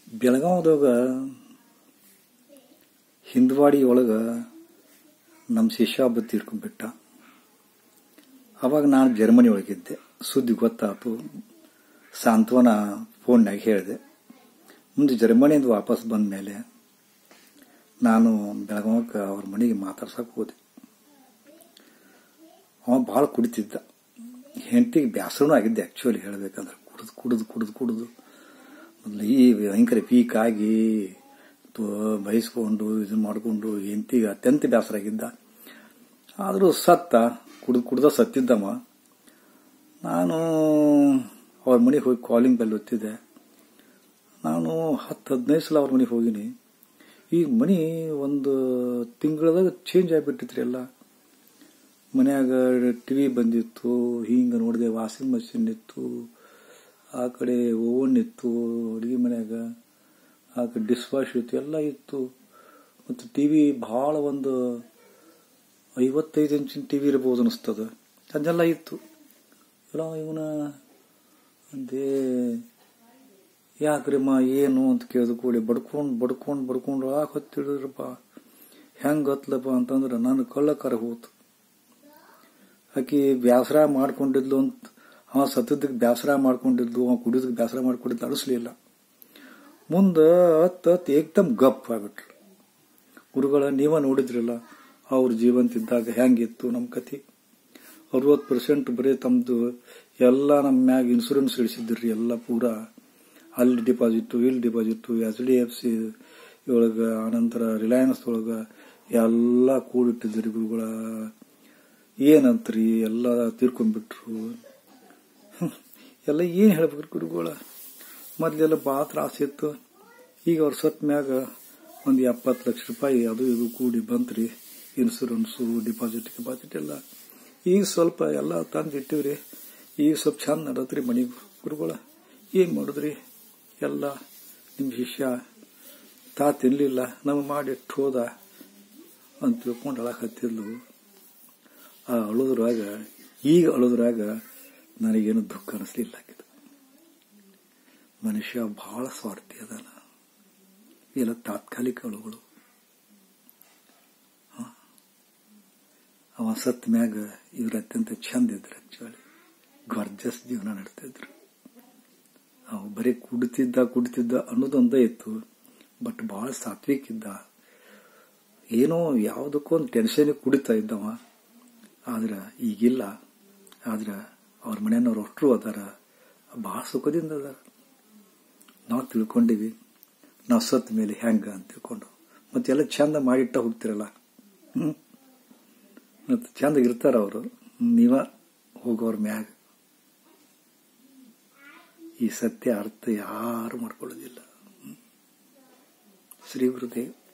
ಬೆಳಗಾವದಾಗ ಹಿಂದ್ವಾಡಿ ಒಳಗ ನಮ್ಮ ಶಿಷ್ಯ ಒಬ್ಬ ತೀರ್ಕೊಂಡ್ಬಿಟ್ಟ ಅವಾಗ ನಾನು ಜರ್ಮನಿ ಒಳಗಿದ್ದೆ ಸುದ್ದಿ ಗೊತ್ತಾತು ಸಾಂತ್ವನ ಫೋನ್ನಾಗ ಹೇಳಿದೆ ಮುಂದೆ ಜರ್ಮನಿಯಿಂದ ವಾಪಸ್ ಬಂದ ಮೇಲೆ ನಾನು ಬೆಳಗಾವಕ್ಕೆ ಅವ್ರ ಮನೆಗೆ ಮಾತಾಡ್ಸಕ್ಕೆ ಹೋದೆ ಅವ ಭಾಳ ಕುಡಿತಿದ್ದ ಹೆಂಡತಿಗೆ ಬ್ಯಾಸರನೂ ಆಗಿದ್ದೆ ಆ್ಯಕ್ಚುಲಿ ಹೇಳಬೇಕಂದ್ರೆ ಕುಡಿದು ಕುಡಿದು ಕುಡಿದು ಕುಡಿದು ಮೊದಲು ಈ ಭಯಂಕರ ಪೀಕ್ ಆಗಿ ಬಯಸ್ಕೊಂಡು ಇದು ಮಾಡಿಕೊಂಡು ಹೆಂಡತಿಗೆ ಅತ್ಯಂತ ಬೇಸರ ಆಗಿದ್ದ ಆದರೂ ಸತ್ತ ಕುಡ್ದು ಕುಡ್ದ ಸತ್ತಿದ್ದಮ್ಮ ನಾನು ಅವ್ರ ಮನೆಗೆ ಹೋಗಿ ಕಾಲಿಂಗ್ ಬೆಲ್ ಒತ್ತಿದ್ದೆ ನಾನು ಹತ್ತು ಹದಿನೈದು ಸಲ ಅವ್ರ ಮನೆಗೆ ಹೋಗಿನಿ ಈಗ ಮನೆ ಒಂದು ತಿಂಗಳದಾಗ ಚೇಂಜ್ ಆಗಿಬಿಟ್ಟಿತ್ರಿ ಎಲ್ಲ ಮನ್ಯಾಗ ಟಿ ವಿ ಬಂದಿತ್ತು ಹಿಂಗೆ ನೋಡಿದೆ ವಾಷಿಂಗ್ ಮಷಿನ್ ಇತ್ತು ಆ ಕಡೆ ಓವನ್ ಇತ್ತು ಅಡುಗೆ ಮನ್ಯಾಗ ಆ ಕಡೆ ಡಿಶ್ ವಾಶ್ ಇತ್ತು ಎಲ್ಲ ಇತ್ತು ಮತ್ತು ಟಿ ವಿ ಭಾಳ ಒಂದು ಐವತ್ತೈದು ಇಂಚಿನ ಟಿ ವಿ ಇರ್ಬೋದು ಅನಿಸ್ತದ ಅದೆಲ್ಲ ಇತ್ತು ಎಲ್ಲ ಇವನ ಅಂದೇ ಯಾಕ್ರಿಮ್ಮ ಏನು ಅಂತ ಕೇಳಿದ ಕೂಡಿ ಬಡ್ಕೊಂಡು ಬಡ್ಕೊಂಡು ಬಡ್ಕೊಂಡು ಆ ಹೊತ್ತಿಡಿದ್ರಪ್ಪ ಹೆಂಗೆ ಗೊತ್ತಲಪ್ಪ ಅಂತಂದ್ರೆ ನಾನು ಕಳ್ಳಕರ ಹೋತು ಆಕಿ ಬ್ಯಾಸರ ಮಾಡ್ಕೊಂಡಿದ್ಲು ಅಂತ ಅವ ಸತ್ತದಕ್ಕೆ ಬ್ಯಾಸರ ಮಾಡ್ಕೊಂಡಿದ್ಲು ಅವ ಕುಡಿದಕ್ಕೆ ಬ್ಯಾಸರ ಮಾಡ್ಕೊಂಡಿದ್ದು ಅಳಿಸ್ಲಿಲ್ಲ ಮುಂದೆ ಹತ್ತು ಹತ್ತು ಏಕ್ದಮ್ ಗಪ್ ಆಗ್ಬಿಟ್ರು ಗುರುಗಳ ನೀವ ನೋಡಿದ್ರಲ್ಲ ಅವ್ರ ಜೀವಂತಿದ್ದಾಗ ಹೆಂಗಿತ್ತು ನಮ್ಮ ಕತಿ ಅರವತ್ತು ಪರ್ಸೆಂಟ್ ಬರೀ ತಮ್ಮದು ಎಲ್ಲ ನಮ್ಮ ಮ್ಯಾಗ ಇನ್ಶೂರೆನ್ಸ್ ಇಳಿಸಿದ್ರಿ ಎಲ್ಲ ಪೂರಾ ಅಲ್ಲಿ ಡಿಪಾಸಿಟ್ಟು ಇಲ್ಲಿ deposit H D F C ಒಳಗೆ ಆನಂತರ ರಿಲಯನ್ಸ್ ಒಳಗೆ ಎಲ್ಲ ಕೂಡಿಟ್ಟಿದ್ರಿ ಗುರುಗಳ ಏನಂತ್ರಿ ಎಲ್ಲ ತೀರ್ಕೊಂಡ್ಬಿಟ್ರು ಎಲ್ಲ ಏನು ಹೇಳ್ಬೇಕು ಗುರುಗಳ ಮೊದಲೆಲ್ಲ ಭಾಳ ತ್ರಾಸ ಇತ್ತು ಈಗ ಅವ್ರ ಸತ್ ಮ್ಯಾಗ ಒಂದು ಎಪ್ಪತ್ತು ಲಕ್ಷ ರೂಪಾಯಿ ಅದು ಇದು ಕೂಡಿ ಬಂತ್ರಿ ಇನ್ಶೂರೆನ್ಸು ಡಿಪಾಸಿಟ್ ಡಿಪಾಸಿಟ್ ಎಲ್ಲ ಈಗ ಸ್ವಲ್ಪ ಎಲ್ಲ ತಂದು ಇಟ್ಟಿವ್ರಿ ಈಗ ಸ್ವಲ್ಪ ಚಂದ ನಡತ್ರಿ ಮನೆ ಗುರುಗಳ ಏನು ಮಾಡಿದ್ರಿ ಎಲ್ಲ ನಿಮ್ಮ ಶಿಷ್ಯ ತಾ ತಿನ್ಲಿಲ್ಲ ನಮಗೆ ಮಾಡಿ ಇಟ್ಟು ಹೋದ ಅಂತ ತಿಳ್ಕೊಂಡು ಅಳಕ್ ಹತ್ತಿದ್ಲು ಆ ಅಳುದ್ರಾಗ ಈಗ ಅಳುದ್ರಾಗ ನನಗೇನು ದುಃಖ ಅನಿಸ್ಲಿಲ್ಲ ಆಕಿದು ಮನುಷ್ಯ ಬಹಳ ಸ್ವಾರ್ಥಿ ಅದಾನ ಇವೆಲ್ಲ ತಾತ್ಕಾಲಿಕ ಅಳುಗಳು ಅವ ಸತ್ ಮ್ಯಾಗ ಇವ್ರ ಅತ್ಯಂತ ಚಂದ ಇದ್ರು ಆಕ್ಚುಲಿ ಗರ್ಜಸ್ ಜೀವನ ನಡೆತಿದ್ರು ಅವ ಬರೀ ಕುಡ್ತಿದ್ದ ಕುಡ್ತಿದ್ದ ಅನ್ನೋದೊಂದೇ ಇತ್ತು ಬಟ್ ಬಹಳ ಸಾತ್ವಿಕ್ ಇದ್ದ ಏನೋ ಯಾವುದಕ್ಕೂ ಒಂದು ಟೆನ್ಷನ್ ಕುಡಿತಾ ಇದ್ದವ ಆದ್ರೆ ಈಗಿಲ್ಲ ಆದ್ರೆ ಅವ್ರ ಮನೆಯವ್ರು ಅಷ್ಟರು ಅದಾರ ಬಹಳ ಸುಖದಿಂದ ಅದಾರ ನಾವು ತಿಳ್ಕೊಂಡಿವಿ ನಾವು ಸತ್ ಮೇಲೆ ಹೆಂಗ ಅಂತ ತಿಳ್ಕೊಂಡು ಮತ್ತೆಲ್ಲ ಚಂದ ಮಾಡಿಟ್ಟ ಹೋಗ್ತಿರಲ್ಲ ಹ್ಮ್ ಮತ್ತೆ ಚಂದ ಇರ್ತಾರ ಅವರು ನೀವ ಹೋಗೋರ್ ಮ್ಯಾಗ ಈ ಸತ್ಯ ಅರ್ಥ ಯಾರು ಮಾಡ್ಕೊಳ್ಳೋದಿಲ್ಲ ಶ್ರೀ ಗುರುದೇವ್